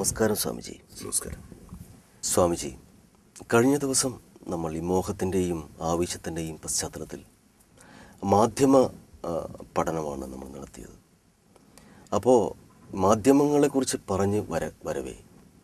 നമസ്കാരം സ്വാമിജി നമസ്കാരം സ്വാമിജി കഴിഞ്ഞ ദിവസം നമ്മൾ ഈ മോഹത്തിൻ്റെയും ആവശ്യത്തിൻ്റെയും പശ്ചാത്തലത്തിൽ മാധ്യമ ആ, പഠനമാണ് നമ്മൾ നടത്തിയത് അപ്പോൾ മാധ്യമങ്ങളെക്കുറിച്ച് പറഞ്ഞ് വര വരവേ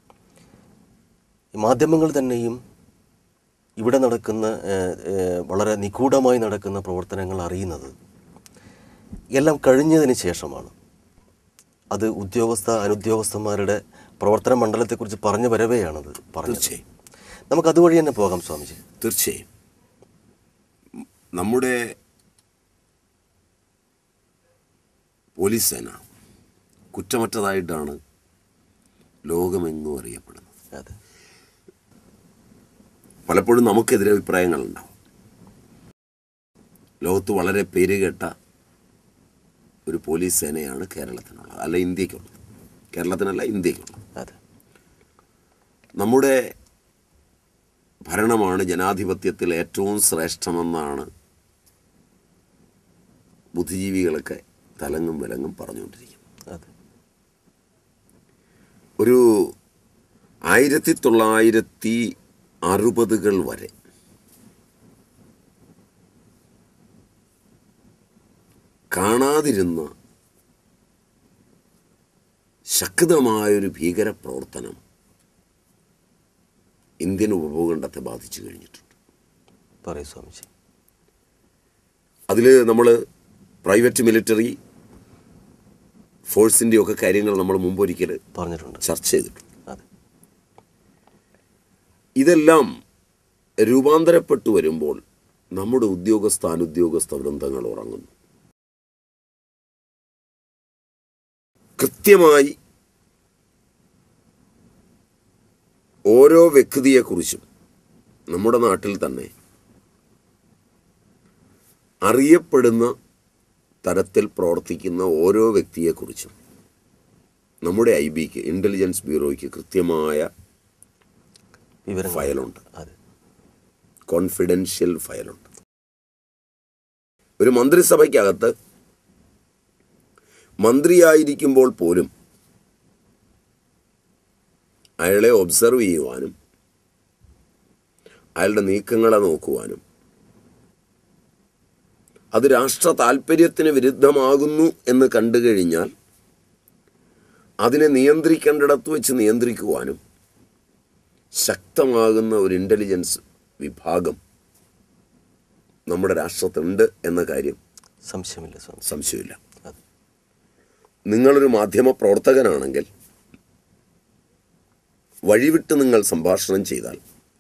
ഈ മാധ്യമങ്ങൾ തന്നെയും ഇവിടെ നടക്കുന്ന ഏ, ഏ, വളരെ നിഗൂഢമായി നടക്കുന്ന പ്രവർത്തനങ്ങൾ അറിയുന്നത് എല്ലാം കഴിഞ്ഞതിന് ശേഷമാണ് അത് ഉദ്യോഗസ്ഥ അനുദ്യോഗസ്ഥന്മാരുടെ പ്രവർത്തന മണ്ഡലത്തെക്കുറിച്ച് പറഞ്ഞു വരവെയാണത് പറഞ്ഞത് തീർച്ചയായും. നമുക്ക് അതുവഴി തന്നെ പോകാം സ്വാമിജി തീർച്ചയായും ഉം, നമ്മുടെ പോലീസ് സേന കുറ്റമറ്റതായിട്ടാണ് ലോകമെങ്ങും അറിയപ്പെടുന്നത് അതെ പലപ്പോഴും നമുക്കെതിരെ അഭിപ്രായങ്ങളുണ്ടാവും ലോകത്ത് വളരെ പേരുകേട്ട ഒരു പോലീസ് സേനയാണ് കേരളത്തിനുള്ളത് അല്ല ഇന്ത്യക്കുള്ളത് കേരളത്തിനല്ല ഇന്ത്യക്കുള്ളത് അതെ നമ്മുടെ ഭരണമാണ് ജനാധിപത്യത്തിൽ ഏറ്റവും ശ്രേഷ്ഠമെന്നാണ് ബുദ്ധിജീവികളൊക്കെ തലങ്ങും വിലങ്ങും പറഞ്ഞുകൊണ്ടിരിക്കുന്നത് അതെ ഒരു ആയിരത്തി തൊള്ളായിരത്തി അറുപതുകൾ വരെ കാണാതിരുന്ന ശക്തമായൊരു ഭീകരപ്രവർത്തനം ഇന്ത്യൻ ഉപഭൂഖണ്ഡത്തെ ബാധിച്ചു കഴിഞ്ഞിട്ടുണ്ട് പറയൂ സ്വാമിജി അതിൽ നമ്മൾ പ്രൈവറ്റ് മിലിറ്ററി ഫോഴ്സിൻ്റെ ഒക്കെ കാര്യങ്ങൾ നമ്മൾ മുമ്പൊരിക്കൽ പറഞ്ഞിട്ടുണ്ട് ചർച്ച ചെയ്തിട്ടുണ്ട് അതെ ഇതെല്ലാം രൂപാന്തരപ്പെട്ടു വരുമ്പോൾ നമ്മുടെ ഉദ്യോഗസ്ഥ അനുദ്യോഗസ്ഥ വൃന്ദങ്ങൾ ഉറങ്ങുന്നു കൃത്യമായി ഓരോ വ്യക്തിയെക്കുറിച്ചും നമ്മുടെ നാട്ടിൽ തന്നെ അറിയപ്പെടുന്ന തരത്തിൽ പ്രവർത്തിക്കുന്ന ഓരോ വ്യക്തിയെക്കുറിച്ചും നമ്മുടെ ഐ ബിക്ക് ഇൻ്റലിജൻസ് ബ്യൂറോയ്ക്ക് കൃത്യമായ വിവരങ്ങൾ ഫയലുണ്ട് അതെ കോൺഫിഡൻഷ്യൽ ഫയലുണ്ട് ഒരു മന്ത്രിസഭയ്ക്കകത്ത് മന്ത്രിയായിരിക്കുമ്പോൾ പോലും അയാളെ ഒബ്സർവ് ചെയ്യുവാനും അയാളുടെ നീക്കങ്ങളെ നോക്കുവാനും അത് രാഷ്ട്ര താല്പര്യത്തിന് വിരുദ്ധമാകുന്നു എന്ന് കണ്ടു കഴിഞ്ഞാൽ അതിനെ നിയന്ത്രിക്കേണ്ടിടത്ത് വെച്ച് നിയന്ത്രിക്കുവാനും ശക്തമാകുന്ന ഒരു ഇൻ്റലിജൻസ് വിഭാഗം നമ്മുടെ രാഷ്ട്രത്തിലുണ്ട് എന്ന കാര്യം സംശയമില്ല സ്വാമി സംശയമില്ല അതെ നിങ്ങളൊരു മാധ്യമ പ്രവർത്തകനാണെങ്കിൽ വഴിവിട്ട് നിങ്ങൾ സംഭാഷണം ചെയ്താൽ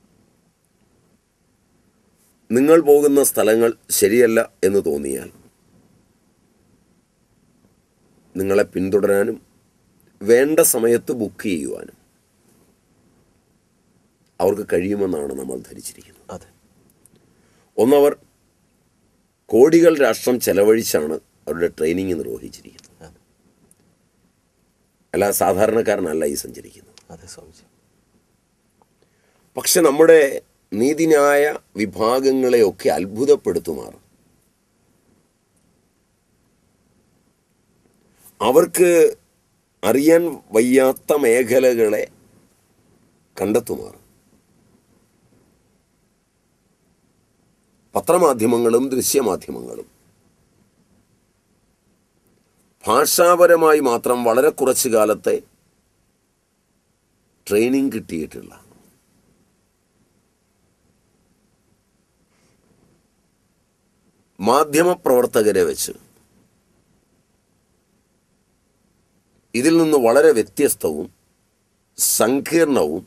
നിങ്ങൾ പോകുന്ന സ്ഥലങ്ങൾ ശരിയല്ല എന്ന് തോന്നിയാൽ നിങ്ങളെ പിന്തുടരാനും വേണ്ട സമയത്ത് ബുക്ക് ചെയ്യുവാനും അവർക്ക് കഴിയുമെന്നാണ് നമ്മൾ ധരിച്ചിരിക്കുന്നത് അതെ ഒന്നവർ കോടികൾ രാഷ്ട്രം ചെലവഴിച്ചാണ് അവരുടെ ട്രെയിനിങ് നിർവഹിച്ചിരിക്കുന്നത് അതെ അല്ല സാധാരണക്കാരനല്ല ഈ സഞ്ചരിക്കുന്നത് അതെ സ്വാമിജി പക്ഷെ നമ്മുടെ നീതിന്യായ വിഭാഗങ്ങളെയൊക്കെ അത്ഭുതപ്പെടുത്തുമാർ അവർക്ക് അറിയാൻ വയ്യാത്ത മേഖലകളെ കണ്ടെത്തുമാർ പത്രമാധ്യമങ്ങളും ദൃശ്യമാധ്യമങ്ങളും ഭാഷാപരമായി മാത്രം വളരെ കുറച്ചു കാലത്തെ ട്രെയിനിങ് കിട്ടിയിട്ടുള്ള മാധ്യമപ്രവർത്തകരെ വെച്ച് ഇതിൽ നിന്ന് വളരെ വ്യത്യസ്തവും സങ്കീർണവും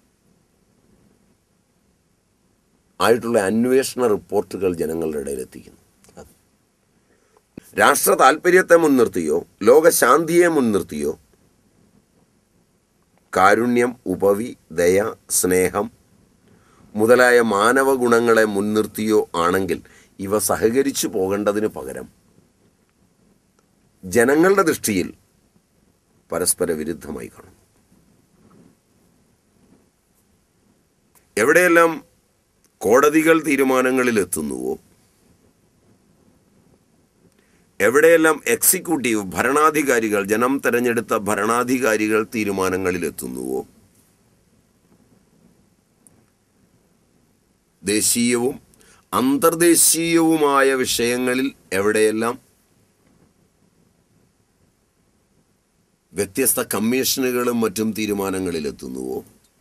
ആയിട്ടുള്ള അന്വേഷണ റിപ്പോർട്ടുകൾ ജനങ്ങളുടെ ഇടയിൽ എത്തിക്കുന്നു അതെ രാഷ്ട്ര താല്പര്യത്തെ മുൻനിർത്തിയോ ലോകശാന്തിയെ മുൻനിർത്തിയോ കാരുണ്യം ഉപവി ദയ സ്നേഹം മുതലായ മാനവ ഗുണങ്ങളെ മുൻനിർത്തിയോ ആണെങ്കിൽ ഇവ സഹകരിച്ചു പോകേണ്ടതിന് പകരം ജനങ്ങളുടെ ദൃഷ്ടിയിൽ പരസ്പര വിരുദ്ധമായി കാണും എവിടെയെല്ലാം കോടതികൾ തീരുമാനങ്ങളിൽ എത്തുന്നുവോ എവിടെയെല്ലാം എക്സിക്യൂട്ടീവ് ഭരണാധികാരികൾ ജനം തെരഞ്ഞെടുത്ത ഭരണാധികാരികൾ തീരുമാനങ്ങളിലെത്തുന്നുവോ ദേശീയവും അന്തർദേശീയവുമായ വിഷയങ്ങളിൽ എവിടെയെല്ലാം വ്യത്യസ്ത കമ്മീഷനുകളും മറ്റും തീരുമാനങ്ങളിലെത്തുന്നുവോ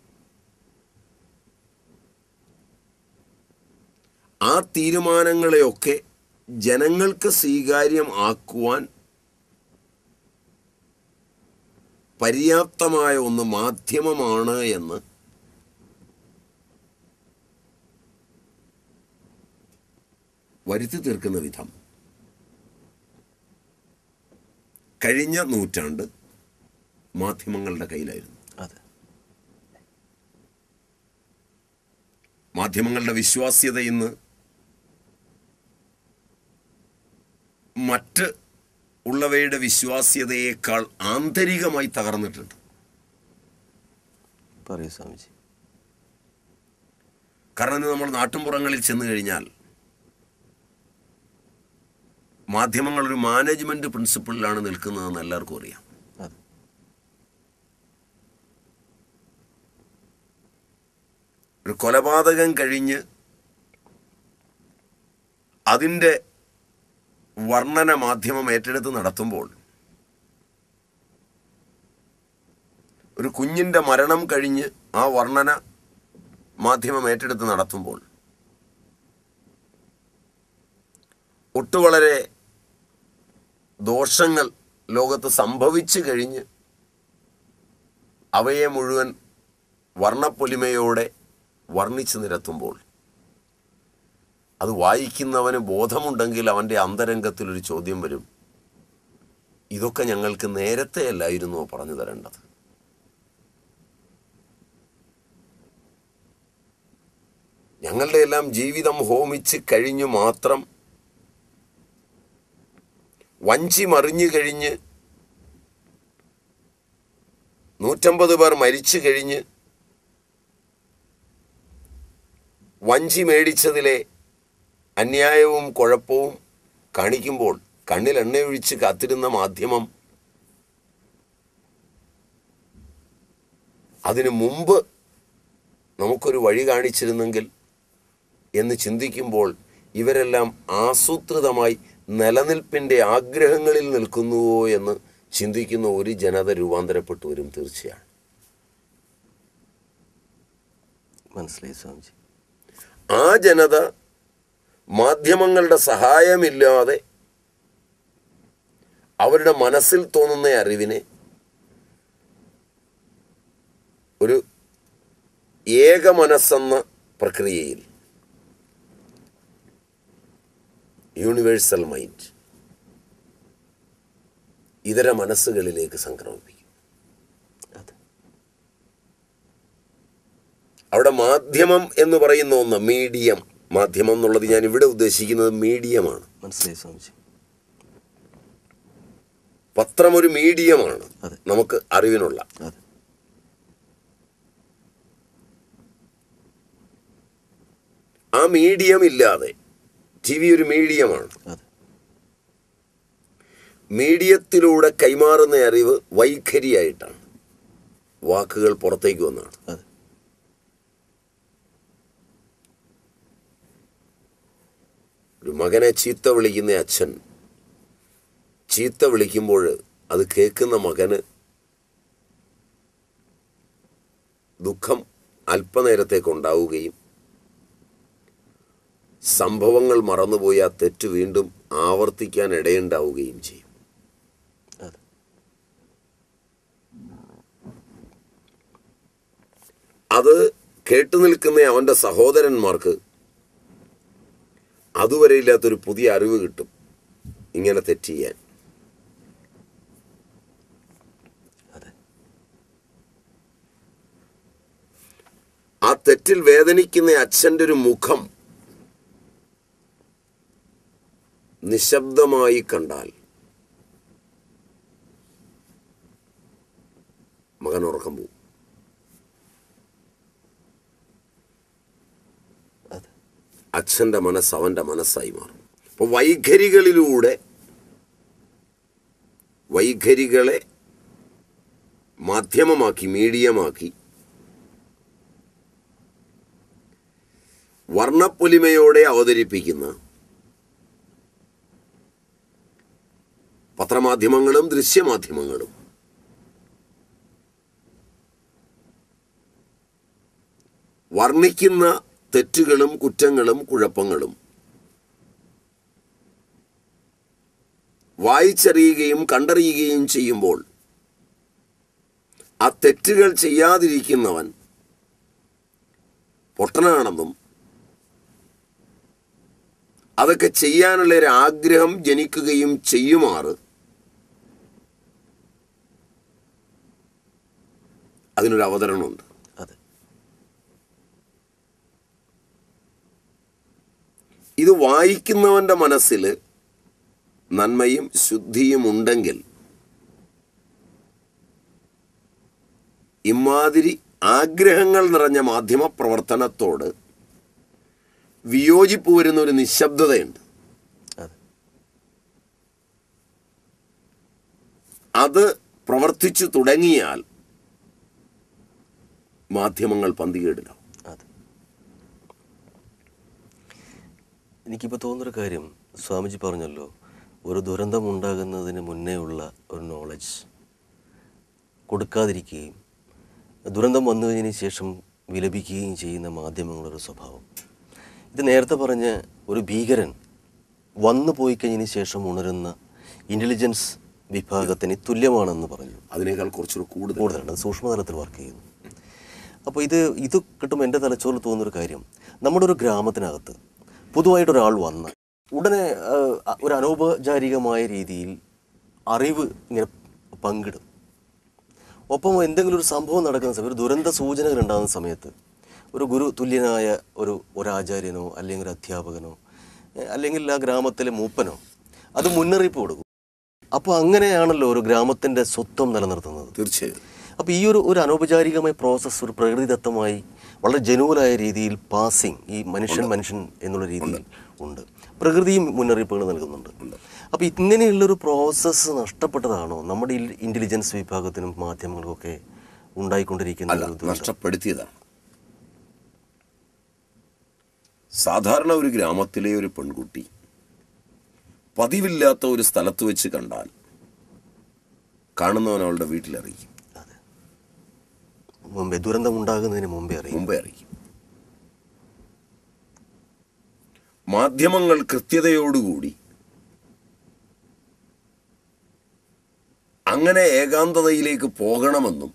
ആ തീരുമാനങ്ങളെയൊക്കെ ജനങ്ങൾക്ക് സ്വീകാര്യം ആക്കുവാൻ പര്യാപ്തമായ ഒന്ന് മാധ്യമമാണ് എന്ന് വരുത്തി തീർക്കുന്ന വിധം കഴിഞ്ഞ നൂറ്റാണ്ട് മാധ്യമങ്ങളുടെ കയ്യിലായിരുന്നു അതെ മാധ്യമങ്ങളുടെ വിശ്വാസ്യത ഇന്ന് മറ്റ് ഉള്ളവയുടെ വിശ്വാസ്യതയേക്കാൾ ആന്തരികമായി തകർന്നിട്ടുണ്ട് പറയൂ സ്വാമിജി കാരണം ഇന്ന് നമ്മൾ നാട്ടിൻപുറങ്ങളിൽ ചെന്ന് കഴിഞ്ഞാൽ മാധ്യമങ്ങൾ ഒരു മാനേജ്മെന്റ് പ്രിൻസിപ്പിളിലാണ് നിൽക്കുന്നതെന്ന് എല്ലാവർക്കും അറിയാം അതെ ഒരു കൊലപാതകം കഴിഞ്ഞ് അതിൻ്റെ വർണ്ണന മാധ്യമം ഏറ്റെടുത്ത് നടത്തുമ്പോൾ ഒരു കുഞ്ഞിൻ്റെ മരണം കഴിഞ്ഞ് ആ വർണ്ണന മാധ്യമം ഏറ്റെടുത്ത് നടത്തുമ്പോൾ ഒട്ടു വളരെ ദോഷങ്ങൾ ലോകത്ത് സംഭവിച്ചു കഴിഞ്ഞ് അവയെ മുഴുവൻ വർണ്ണപ്പൊലിമയോടെ വർണ്ണിച്ചു നിരത്തുമ്പോൾ അത് വായിക്കുന്നവന് ബോധമുണ്ടെങ്കിൽ അവൻ്റെ അന്തരംഗത്തിൽ ഒരു ചോദ്യം വരും ഇതൊക്കെ ഞങ്ങൾക്ക് നേരത്തെ അല്ലായിരുന്നോ പറഞ്ഞു തരേണ്ടത് ഞങ്ങളുടെ എല്ലാം ജീവിതം ഹോമിച്ച് കഴിഞ്ഞു മാത്രം വഞ്ചി മറിഞ്ഞു കഴിഞ്ഞ് നൂറ്റമ്പത് പേർ മരിച്ചു കഴിഞ്ഞ് വഞ്ചി മേടിച്ചതിലെ അന്യായവും കുഴപ്പവും കാണിക്കുമ്പോൾ കണ്ണിൽ എണ്ണയൊഴിച്ച് കാത്തിരുന്ന മാധ്യമം അതിനു മുമ്പ് നമുക്കൊരു വഴി കാണിച്ചിരുന്നെങ്കിൽ എന്ന് ചിന്തിക്കുമ്പോൾ ഇവരെല്ലാം ആസൂത്രിതമായി നിലനിൽപ്പിൻ്റെ ആഗ്രഹങ്ങളിൽ നിൽക്കുന്നുവോ എന്ന് ചിന്തിക്കുന്ന ഒരു ജനത രൂപാന്തരപ്പെട്ടു വരും തീർച്ചയാണ് മനസ്സിലായി സ്വാമിജി ആ ജനത മാധ്യമങ്ങളുടെ സഹായമില്ലാതെ അവരുടെ മനസ്സിൽ തോന്നുന്ന അറിവിനെ ഒരു ഏക മനസ്സെന്ന പ്രക്രിയയിൽ യൂണിവേഴ്സൽ മൈൻഡ് ഇതര മനസ്സുകളിലേക്ക് സംക്രമിപ്പിക്കും അതെ അവിടെ മാധ്യമം എന്ന് പറയുന്ന ഒന്ന് മീഡിയം മാധ്യമം എന്നുള്ളത് ഞാൻ ഇവിടെ ഉദ്ദേശിക്കുന്നത് മീഡിയമാണ് മനസ്സിലായി സ്വാമിജി പത്രം ഒരു മീഡിയമാണ് അതെ. നമുക്ക് അറിവിനുള്ള അതെ ആ മീഡിയം ഇല്ലാതെ ടി വി ഒരു മീഡിയമാണ് അതെ മീഡിയത്തിലൂടെ കൈമാറുന്ന അറിവ് വൈഖരിയായിട്ടാണ് വാക്കുകൾ പുറത്തേക്ക് വന്നാണ് അതെ ഒരു മകനെ ചീത്ത വിളിക്കുന്ന അച്ഛൻ ചീത്ത വിളിക്കുമ്പോൾ അത് കേൾക്കുന്ന മകന് ദുഃഖം അല്പനേരത്തേക്ക് ഉണ്ടാവുകയും സംഭവങ്ങൾ മറന്നുപോയി ആ തെറ്റ് വീണ്ടും ആവർത്തിക്കാൻ ഇടയുണ്ടാവുകയും ചെയ്യും അതെ അത് കേട്ടു നിൽക്കുന്ന അവൻ്റെ സഹോദരന്മാർക്ക് അതുവരെ ഇല്ലാത്തൊരു പുതിയ അറിവ് കിട്ടും ഇങ്ങനെ തെറ്റ് ചെയ്യാൻ അതെ ആ തെറ്റിൽ വേദനിക്കുന്ന അച്ഛൻ്റെ ഒരു മുഖം നിശബ്ദമായി കണ്ടാൽ മകൻ ഉറക്കം പോവും അതെ അച്ഛൻ്റെ മനസ്സ് അവൻ്റെ മനസ്സായി മാറും അപ്പോൾ വൈഖരികളിലൂടെ ലഹരികളെ മാധ്യമമാക്കി മീഡിയമാക്കി വർണ്ണപ്പൊലിമയോടെ അവതരിപ്പിക്കുന്ന പത്രമാധ്യമങ്ങളും ദൃശ്യമാധ്യമങ്ങളും വർണ്ണിക്കുന്ന തെറ്റുകളും കുറ്റങ്ങളും കുഴപ്പങ്ങളും വായിച്ചറിയുകയും കണ്ടറിയുകയും ചെയ്യുമ്പോൾ ആ തെറ്റുകൾ ചെയ്യാതിരിക്കുന്നവൻ പൊട്ടനാണെന്നും അതൊക്കെ ചെയ്യാനുള്ള ഒരു ആഗ്രഹം ജനിക്കുകയും ചെയ്യുമാറ് അതിനൊരു അവതരണമുണ്ട് അതെ ഇത് വായിക്കുന്നവന്റെ മനസ്സിൽ നന്മയും ശുദ്ധിയും ഉണ്ടെങ്കിൽ ഇമാതിരി ആഗ്രഹങ്ങൾ നിറഞ്ഞ മാധ്യമ പ്രവർത്തനത്തോട് വിയോജിപ്പ് വരുന്ന ഒരു നിശബ്ദതയുണ്ട് അതെ അത് പ്രവർത്തിച്ചു തുടങ്ങിയാൽ മാധ്യമങ്ങൾ പന്തികേടിലാവും അതെ എനിക്കിപ്പോൾ തോന്നുന്നൊരു കാര്യം സ്വാമിജി പറഞ്ഞല്ലോ ഒരു ദുരന്തം ഉണ്ടാകുന്നതിന് മുന്നേ ഉള്ള ഒരു നോളജ് കൊടുക്കാതിരിക്കുകയും ദുരന്തം വന്നു കഴിഞ്ഞതിന് ശേഷം വിലപിക്കുകയും ചെയ്യുന്ന മാധ്യമങ്ങളുടെ സ്വഭാവം ഇത് നേരത്തെ പറഞ്ഞ ഒരു ഭീകരൻ വന്നു പോയി കഴിഞ്ഞതിന് ശേഷം ഉണരുന്ന ഇൻ്റലിജൻസ് വിഭാഗത്തിന് തുല്യമാണെന്ന് പറഞ്ഞു അതിനേക്കാൾ കുറച്ചുകൂടി കൂടുതൽ കൂടുതലുണ്ട് അത് സൂക്ഷ്മതലത്തിൽ വർക്ക് ചെയ്യുന്നു അപ്പോൾ ഇത് ഇത് കിട്ടുമ്പോൾ എൻ്റെ തലച്ചോറിൽ തോന്നുന്നൊരു കാര്യം നമ്മുടെ ഒരു ഗ്രാമത്തിനകത്ത് പുതുതായിട്ടൊരാൾ വന്ന് ഉടനെ ആ, ഒരു അനൗപചാരികമായ രീതിയിൽ അറിവ് ഇങ്ങനെ പങ്കിടും ഒപ്പം എന്തെങ്കിലും ഒരു സംഭവം നടക്കുന്ന സമയത്ത് ഒരു ദുരന്ത സൂചനകൾ ഉണ്ടാകുന്ന സമയത്ത് ഒരു ഗുരു തുല്യനായ ഒരു ഒരാചാര്യനോ അല്ലെങ്കിൽ ഒരു അധ്യാപകനോ ഏ, അല്ലെങ്കിൽ ആ ഗ്രാമത്തിലെ മൂപ്പനോ അത് മുന്നറിയിപ്പ് കൊടുക്കും അപ്പോൾ അങ്ങനെയാണല്ലോ ഒരു ഗ്രാമത്തിൻ്റെ സ്വത്വം നിലനിർത്തുന്നത് തീർച്ചയായും അപ്പോൾ ഈ ഒരു ഒരു അനൗപചാരികമായ പ്രോസസ്സ് ഒരു പ്രകൃതിദത്തമായി വളരെ ജനുവലായ രീതിയിൽ പാസിങ് ഈ മനുഷ്യൻ മനുഷ്യൻ എന്നുള്ള രീതിയിൽ ഉണ്ട് പ്രകൃതിയും മുന്നറിയിപ്പുകൾ നൽകുന്നുണ്ട് അപ്പോൾ ഇങ്ങനെയുള്ളൊരു പ്രോസസ്സ് നഷ്ടപ്പെട്ടതാണോ നമ്മുടെ ഈ ഇൻ്റലിജൻസ് വിഭാഗത്തിനും മാധ്യമങ്ങൾക്കൊക്കെ ഉണ്ടായിക്കൊണ്ടിരിക്കുന്ന അല്ല ഒരു ദുരന്തം? നഷ്ടപ്പെടുത്തിയതാണ് സാധാരണ ഒരു ഗ്രാമത്തിലെ ഒരു പെൺകുട്ടി പതിവില്ലാത്ത ഒരു സ്ഥലത്ത് വെച്ച് കണ്ടാൽ കാണുന്നവൻ അവളുടെ വീട്ടിലറിയിക്കും അതെ മുമ്പേ ദുരന്തം ഉണ്ടാകുന്നതിന് മുമ്പേ അറിയും മുമ്പേ അറിയിക്കും മാധ്യമങ്ങൾ കൃത്യതയോടുകൂടി അങ്ങനെ ഏകാന്തതയിലേക്ക് പോകണമെന്നും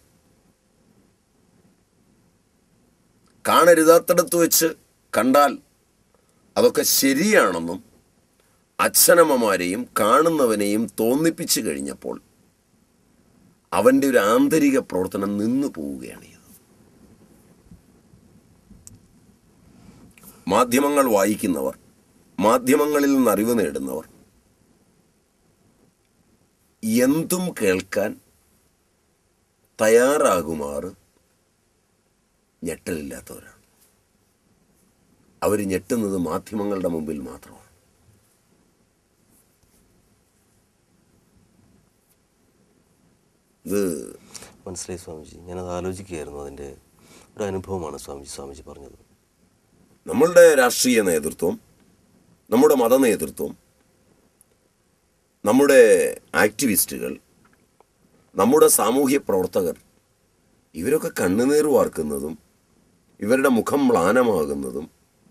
കാണരുതാത്തിടത്ത് വെച്ച് കണ്ടാൽ അതൊക്കെ ശരിയാണെന്നും അച്ഛനമ്മമാരെയും കാണുന്നവനെയും തോന്നിപ്പിച്ചു കഴിഞ്ഞപ്പോൾ അവൻ്റെ ഒരു ആന്തരിക പ്രവർത്തനം നിന്നു പോവുകയാണ് ചെയ്തത് മാധ്യമങ്ങൾ വായിക്കുന്നവർ മാധ്യമങ്ങളിൽ നിന്ന് അറിവ് നേടുന്നവർ എന്തും കേൾക്കാൻ തയ്യാറാകുമാറ് ഞെട്ടലില്ലാത്തവരാണ് അവർ ഞെട്ടുന്നത് മാധ്യമങ്ങളുടെ മുമ്പിൽ മാത്രമാണ് ഇത് മനസ്സിലായി സ്വാമിജി ഞാനത് ആലോചിക്കുകയായിരുന്നു അതിൻ്റെ ഒരു അനുഭവമാണ് സ്വാമിജി സ്വാമിജി പറഞ്ഞത് നമ്മളുടെ രാഷ്ട്രീയ നേതൃത്വം നമ്മുടെ മത നേതൃത്വം നമ്മുടെ ആക്ടിവിസ്റ്റുകൾ നമ്മുടെ സാമൂഹ്യ പ്രവർത്തകർ ഇവരൊക്കെ കണ്ണുനീർ വാർക്കുന്നതും ഇവരുടെ മുഖം മ്ലാനമാകുന്നതും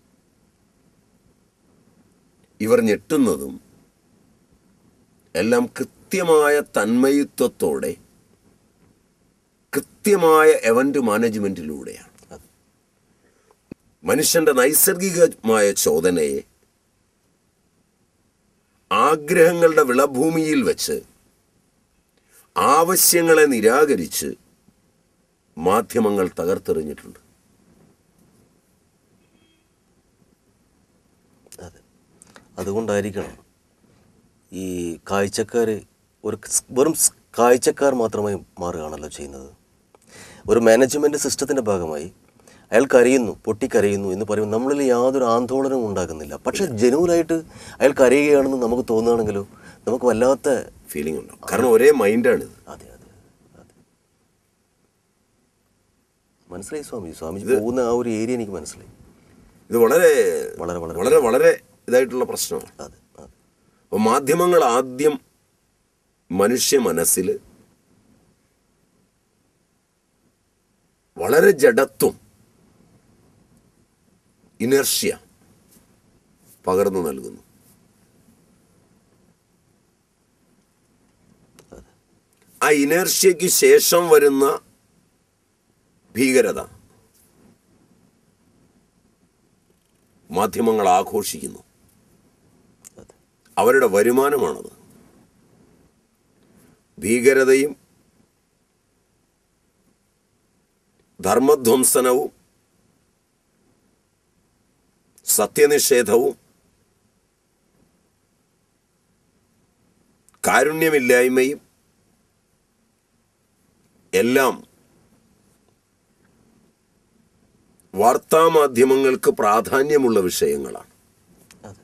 ഇവർ ഞെട്ടുന്നതും എല്ലാം കൃത്യമായ തന്മയിത്വത്തോടെ കൃത്യമായ എവന്റ് മാനേജ്മെന്റിലൂടെയാണ് അത് മനുഷ്യന്റെ നൈസർഗികമായ ചോദനയെ ആഗ്രഹങ്ങളുടെ വിളഭൂമിയിൽ വെച്ച് ആവശ്യങ്ങളെ നിരാകരിച്ച് മാധ്യമങ്ങൾ തകർത്തെറിഞ്ഞിട്ടുണ്ട് അതെ അതുകൊണ്ടായിരിക്കണം ഈ കാഴ്ചക്കാർ ഒരു സ് വെറും സ് കാഴ്ചക്കാർ മാത്രമായി മാറുകയാണല്ലോ ചെയ്യുന്നത് ഒരു മാനേജ്മെൻറ്റ് സിസ്റ്റത്തിൻ്റെ ഭാഗമായി അയാൾ കരയുന്നു പൊട്ടിക്കരയുന്നു എന്ന് പറയുമ്പോൾ നമ്മളിൽ യാതൊരു ആന്തോളനവും ഉണ്ടാക്കുന്നില്ല പക്ഷെ ജനുവനായിട്ട് അയാൾ കരയുകയാണെന്ന് നമുക്ക് തോന്നുകയാണെങ്കിലോ നമുക്ക് വല്ലാത്ത ഫീലിംഗ് ഉണ്ടാവും കാരണം ഒരേ മൈൻഡാണ് ഇത് അതെ അതെ അതെ മനസ്സിലായി സ്വാമി സ്വാമിജി പോകുന്ന ആ ഒരു ഏരിയ എനിക്ക് മനസ്സിലായി ഇത് വളരെ വളരെ വളരെ വളരെ വളരെ ഇതായിട്ടുള്ള പ്രശ്നമാണ് അതെ അതെ അപ്പോൾ മാധ്യമങ്ങൾ ആദ്യം മനുഷ്യ മനസ്സിൽ വളരെ ജഡത്വം ഇനർഷ്യ പകർന്നു നൽകുന്നു ആ ഇനർഷ്യയ്ക്ക് ശേഷം വരുന്ന ഭീകരത മാധ്യമങ്ങൾ ആഘോഷിക്കുന്നു അതെ അവരുടെ വരുമാനമാണത് ഭീകരതയും ധർമ്മധ്വംസനവും സത്യനിഷേധവും കാരുണ്യമില്ലായ്മയും എല്ലാം വാർത്താമാധ്യമങ്ങൾക്ക് പ്രാധാന്യമുള്ള വിഷയങ്ങളാണ് അതെ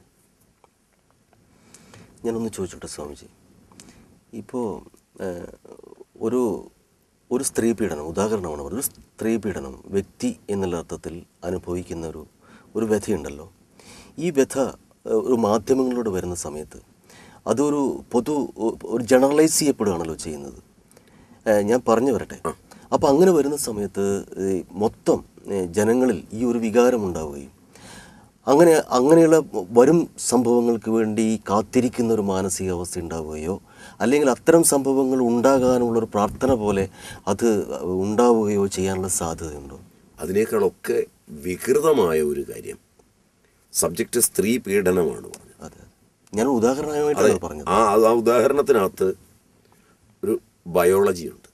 ഞാനൊന്ന് ചോദിച്ചോട്ടെ സ്വാമിജി ഇപ്പോൾ ഒരു ഒരു സ്ത്രീ പീഡനം ഉദാഹരണമാണ് പറയുന്നത് ഒരു സ്ത്രീ പീഡനം വ്യക്തി എന്നുള്ള അർത്ഥത്തിൽ അനുഭവിക്കുന്ന ഒരു ഒരു വ്യഥയുണ്ടല്ലോ ഈ വ്യഥ ഏഹ്, ഒരു മാധ്യമങ്ങളിലൂടെ വരുന്ന സമയത്ത് അതൊരു പൊതു ഒരു ജനറലൈസ് ചെയ്യപ്പെടുകയാണല്ലോ ചെയ്യുന്നത് ഏഹ്, ഞാൻ പറഞ്ഞു വരട്ടെ അപ്പോൾ അങ്ങനെ വരുന്ന സമയത്ത് ഈ മൊത്തം ഏഹ്, ജനങ്ങളിൽ ഈ ഒരു വികാരം ഉണ്ടാവുകയും അങ്ങനെ അങ്ങനെയുള്ള വരും സംഭവങ്ങൾക്ക് വേണ്ടി കാത്തിരിക്കുന്ന ഒരു മാനസികാവസ്ഥ ഉണ്ടാവുകയോ അല്ലെങ്കിൽ അത്തരം സംഭവങ്ങൾ ഉണ്ടാകാനുള്ള ഒരു പ്രാർത്ഥന പോലെ അത് ഉണ്ടാവുകയോ ചെയ്യാനുള്ള സാധ്യതയുണ്ടോ അതിനേക്കാളൊക്കെ വികൃതമായ ഒരു കാര്യം സബ്ജക്റ്റ് സ്ത്രീ പീഡനമാണ് പറഞ്ഞത് അതെ ഞാൻ ഉദാഹരണമായിട്ടാണ് പറഞ്ഞത് ആ ആ ഉദാഹരണത്തിനകത്ത് ഒരു ബയോളജി ഉണ്ട്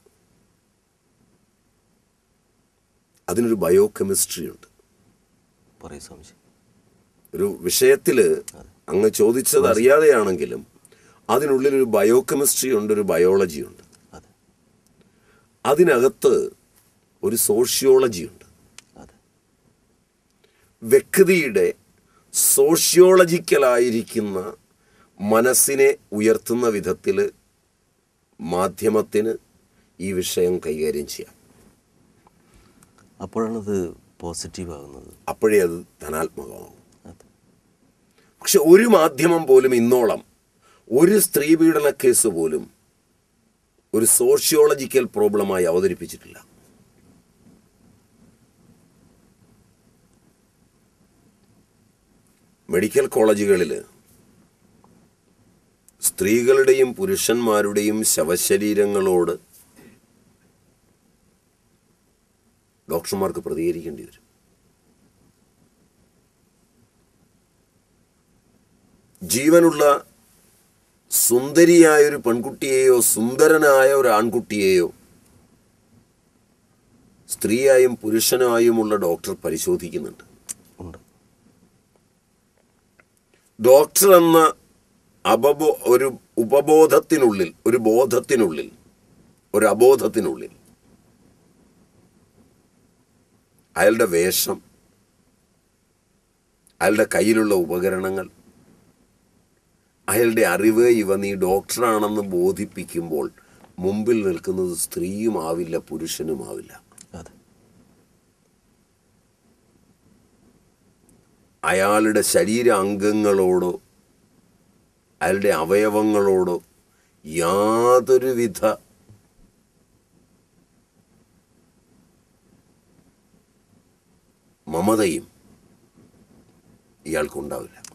അതിനൊരു ബയോ കെമിസ്ട്രി ഉണ്ട് പറയൂ സ്വാമിജി ഒരു വിഷയത്തിൽ അങ്ങ് ചോദിച്ചത് അറിയാതെയാണെങ്കിലും അതിനുള്ളിൽ ഒരു ബയോ കെമിസ്ട്രി ഉണ്ട് ഒരു ബയോളജി ഉണ്ട് അതെ അതിനകത്ത് ഒരു സോഷ്യോളജി ഉണ്ട് അതെ വ്യക്തിയുടെ സോഷ്യോളജിക്കലായിരിക്കുന്ന മനസ്സിനെ ഉയർത്തുന്ന വിധത്തിൽ മാധ്യമത്തിന് ഈ വിഷയം കൈകാര്യം ചെയ്യാം അപ്പോഴാണത് പോസിറ്റീവ് ആകുന്നത് അപ്പോഴേ അത് ധനാത്മകമാകും അതെ പക്ഷെ ഒരു മാധ്യമം പോലും ഇന്നോളം ഒരു സ്ത്രീ പീഡന കേസ് പോലും ഒരു സോഷ്യോളജിക്കൽ പ്രോബ്ലമായി അവതരിപ്പിച്ചിട്ടില്ല മെഡിക്കൽ കോളേജുകളിൽ സ്ത്രീകളുടെയും പുരുഷന്മാരുടെയും ശവശരീരങ്ങളോട് ഡോക്ടർമാർക്ക് പ്രതികരിക്കേണ്ടി വരും ജീവനുള്ള സുന്ദരിയായ ഒരു പെൺകുട്ടിയെയോ സുന്ദരനായ ഒരു ആൺകുട്ടിയെയോ സ്ത്രീയായും പുരുഷനായുമുള്ള ഡോക്ടർ പരിശോധിക്കുന്നുണ്ട് ഉണ്ട് ഡോക്ടർ എന്ന അപബോ ഒരു ഉപബോധത്തിനുള്ളിൽ ഒരു ബോധത്തിനുള്ളിൽ ഒരു അബോധത്തിനുള്ളിൽ അയാളുടെ വേഷം അയാളുടെ കയ്യിലുള്ള ഉപകരണങ്ങൾ അയാളുടെ അറിവ് ഇവ നീ ഡോക്ടറാണെന്ന് ബോധിപ്പിക്കുമ്പോൾ മുമ്പിൽ നിൽക്കുന്നത് സ്ത്രീയുമാവില്ല പുരുഷനുമാവില്ല അതെ അയാളുടെ ശരീര അംഗങ്ങളോടോ അയാളുടെ അവയവങ്ങളോടോ യാതൊരുവിധ മമതയും ഇയാൾക്കുണ്ടാവില്ല